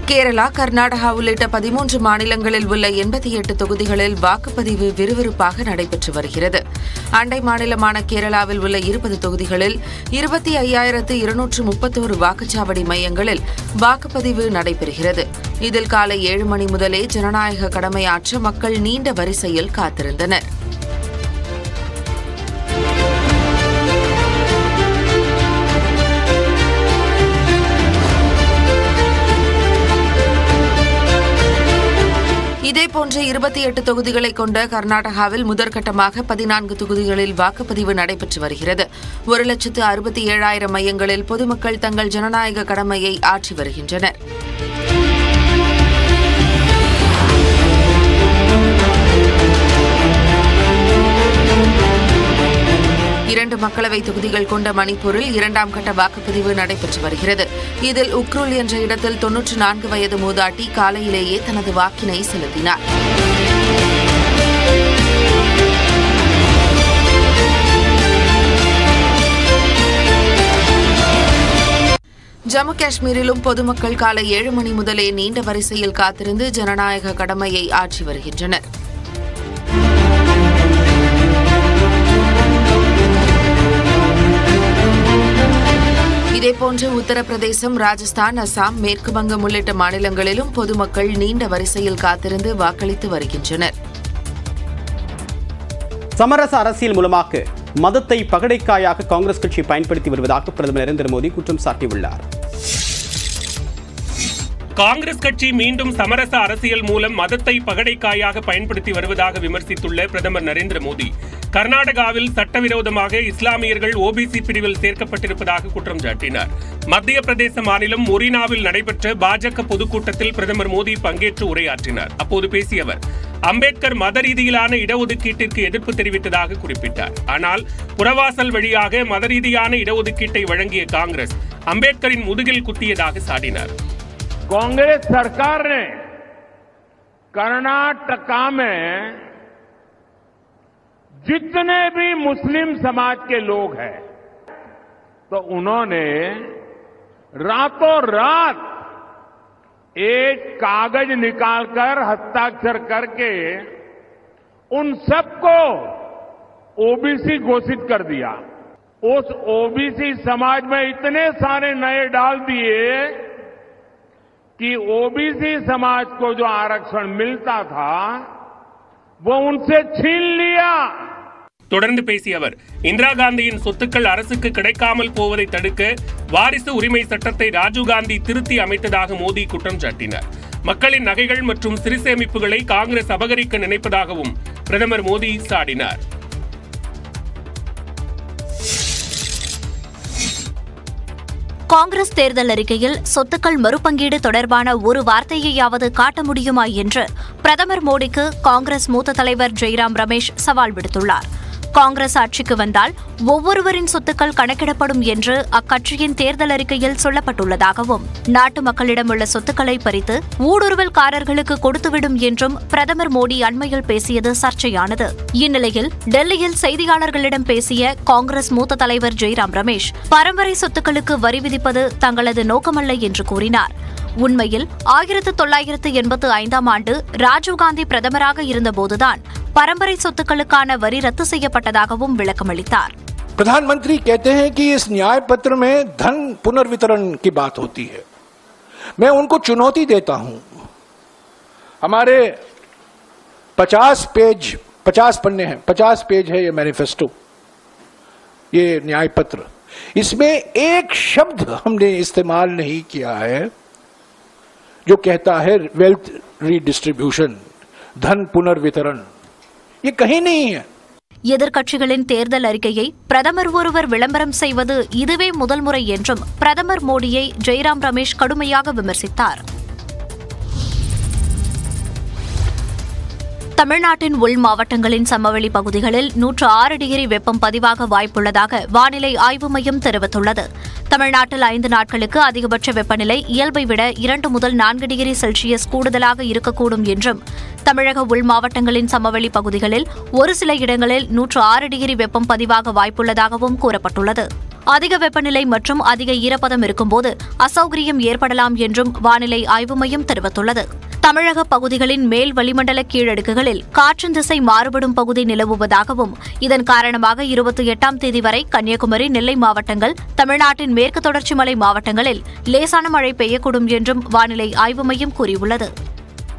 கேரளா கர்நாடகா உள்ளிட்ட பதிமூன்று மாநிலங்களில் உள்ள எண்பத்தி எட்டு தொகுதிகளில் வாக்குப்பதிவு விறுவிறுப்பாக நடைபெற்று வருகிறது அண்டை மாநிலமான கேரளாவில் உள்ள இருபது தொகுதிகளில் இருபத்தி ஐயாயிரத்து இருநூற்று முப்பத்தோரு வாக்குச்சாவடி மையங்களில் வாக்குப்பதிவு நடைபெறுகிறது இதில் காலை ஏழு மணி முதலே ஜனநாயக கடமையாற்ற மக்கள் நீண்ட வரிசையில் காத்திருந்தனர் இதேபோன்ற இருபத்தி எட்டு தொகுதிகளை கொண்ட கர்நாடகாவில் முதற்கட்டமாக பதினான்கு தொகுதிகளில் வாக்குப்பதிவு நடைபெற்று வருகிறது ஒரு லட்சத்து அறுபத்தி ஏழாயிரம் மையங்களில் பொதுமக்கள் தங்கள் ஜனநாயக கடமையை ஆற்றி வருகின்றனர் இரண்டு மக்களவை தொகுதிகள் கொண்ட மணிப்பூரில் இரண்டாம் கட்ட வாக்குப்பதிவு நடைபெற்று வருகிறது இதில் உக்ருல் என்ற இடத்தில் தொன்னூற்று நான்கு வயது மூதாட்டி காலையிலேயே தனது வாக்கினை செலுத்தினார் ஜம்மு காஷ்மீரிலும் பொதுமக்கள் காலை ஏழு மணி முதலே நீண்ட வரிசையில் காத்திருந்து ஜனநாயக கடமையை ஆற்றி வருகின்றனர் இதேபோன்று உத்தரப்பிரதேசம் ராஜஸ்தான் அசாம் மேற்கு வங்கம் உள்ளிட்ட மாநிலங்களிலும் பொதுமக்கள் நீண்ட வரிசையில் காத்திருந்து வாக்களித்து வருகின்றனர் சமரச அரசியல் மூலமாக மதத்தை பகடைக்காயாக காங்கிரஸ் கட்சி பயன்படுத்தி வருவதாக பிரதமர் நரேந்திர மோடி குற்றம் சாட்டியுள்ளார் காங்கிரஸ் கட்சி மீண்டும் சமரச அரசியல் மூலம் மதத்தை பகடைக்காயாக பயன்படுத்தி வருவதாக விமர்சித்துள்ள பிரதமர் நரேந்திர மோடி கர்நாடகாவில் சட்டவிரோதமாக இஸ்லாமியர்கள் ஓபிசி பிரிவில் சேர்க்கப்பட்டிருப்பதாக குற்றம் சாட்டினார் மத்திய பிரதேச மாநிலம் ஒரினாவில் நடைபெற்ற பாஜக பொதுக்கூட்டத்தில் பிரதமர் மோடி பங்கேற்று உரையாற்றினார் அப்போது பேசிய அவர் அம்பேத்கர் மத ரீதியிலான இடஒதுக்கீட்டிற்கு எதிர்ப்பு தெரிவித்ததாக குறிப்பிட்டார் ஆனால் புறவாசல் வழியாக மத ரீதியான இடஒதுக்கீட்டை வழங்கிய காங்கிரஸ் அம்பேத்கரின் முதுகில் குத்தியதாக சாடினார் कांग्रेस सरकार ने कर्नाटका में जितने भी मुस्लिम समाज के लोग हैं तो उन्होंने रातों रात एक कागज निकालकर हस्ताक्षर करके उन सबको ओबीसी घोषित कर दिया उस ओबीसी समाज में इतने सारे नए डाल दिए कि ओबीसी समाज को जो आरक्षण मिलता था वो उनसे छीन लिया தொடர்ந்து பேசிய அவர் இந்திரா காந்தியின் சொத்துக்கள் அரசுக்கு கிடைக்காமல் போவதை தடுக்க வாரிசு உரிமை சட்டத்தை ராஜீவ்காந்தி திருத்தி அமைத்ததாக மோடி குற்றம் சாட்டினார் மக்களின் நகைகள் மற்றும் சிறு சேமிப்புகளை காங்கிரஸ் அபகரிக்க நினைப்பதாகவும் பிரதமர் மோடி சாடினார் காங்கிரஸ் தேர்தல் அறிக்கையில் சொத்துக்கள் மறுபங்கீடு தொடர்பான ஒரு வார்த்தையையாவது காட்ட முடியுமா என்று பிரதமர் மோடிக்கு காங்கிரஸ் மூத்த தலைவர் ஜெய்ராம் ரமேஷ் சவால் விடுத்துள்ளார் காங்கிரஸ் ஆட்சிக்கு வந்தால் ஒவ்வொருவரின் சொத்துக்கள் கணக்கிடப்படும் என்று அக்கட்சியின் தேர்தல் அறிக்கையில் சொல்லப்பட்டுள்ளதாகவும் நாட்டு மக்களிடம் உள்ள சொத்துக்களை பறித்து ஊடுருவல்காரர்களுக்கு கொடுத்துவிடும் என்றும் பிரதமர் மோடி அண்மையில் பேசியது சர்ச்சையானது இந்நிலையில் டெல்லியில் செய்தியாளர்களிடம் பேசிய காங்கிரஸ் மூத்த தலைவர் ஜெய்ராம் ரமேஷ் பரம்பரை சொத்துக்களுக்கு வரி விதிப்பது தங்களது நோக்கமல்ல என்று கூறினார் உண்மையில் ஆயிரத்து தொள்ளாயிரத்து எண்பத்து ஐந்தாம் ஆண்டு ராஜீவ்காந்தி பிரதமராக இருந்தபோதுதான் பரம்பரை சொத்துக்களுக்கான வரி ரத்து செய்யப்பட்டதாகவும் விளக்கமளித்தார் प्रधानमंत्री कहते हैं कि इस न्याय पत्र में धन पुनर्वितरण की बात होती है मैं उनको चुनौती देता हूं हमारे 50 पेज 50 पन्ने हैं 50 पेज है ये मैनिफेस्टो ये न्याय पत्र इसमें एक शब्द हमने इस्तेमाल नहीं किया है जो कहता है वेल्थ रीडिस्ट्रीब्यूशन धन पुनर्वितरण ये कहीं नहीं है எதிர்க்கட்சிகளின் தேர்தல் அறிக்கையை பிரதமர் ஒருவர் விளம்பரம் செய்வது இதுவே முதல் முறை என்றும் பிரதமர் மோடியை ஜெய்ராம் ரமேஷ் கடுமையாக விமர்சித்தார் தமிழ்நாட்டின் உள் மாவட்டங்களின் சமவெளி பகுதிகளில் நூற்று ஆறு டிகிரி வெப்பம் பதிவாக வாய்ப்புள்ளதாக வானிலை ஆய்வு மையம் தெரிவித்துள்ளது தமிழ்நாட்டில் ஐந்து நாட்களுக்கு அதிகபட்ச வெப்பநிலை இயல்பை விட இரண்டு முதல் நான்கு டிகிரி செல்சியஸ் கூடுதலாக இருக்கக்கூடும் என்றும் தமிழக உள் மாவட்டங்களின் சமவெளி பகுதிகளில் ஒரு சில இடங்களில் நூற்று ஆறு டிகிரி வெப்பம் பதிவாக வாய்ப்புள்ளதாகவும் கூறப்பட்டுள்ளது அதிக வெப்பநிலை மற்றும் அதிக ஈரப்பதம் இருக்கும்போது அசௌகரியம் ஏற்படலாம் என்றும் வானிலை ஆய்வு மையம் தெரிவித்துள்ளது தமிழக பகுதிகளின் மேல் வளிமண்டல கீழடுக்குகளில் காற்றின் திசை மாறுபடும் பகுதி நிலவுவதாகவும் இதன் காரணமாக இருபத்தி எட்டாம் தேதி வரை கன்னியாகுமரி நெல்லை மாவட்டங்கள் தமிழ்நாட்டின் மேற்கு தொடர்ச்சி மலை மாவட்டங்களில் லேசான மழை பெய்யக்கூடும் என்றும் வானிலை ஆய்வு மையம் கூறியுள்ளது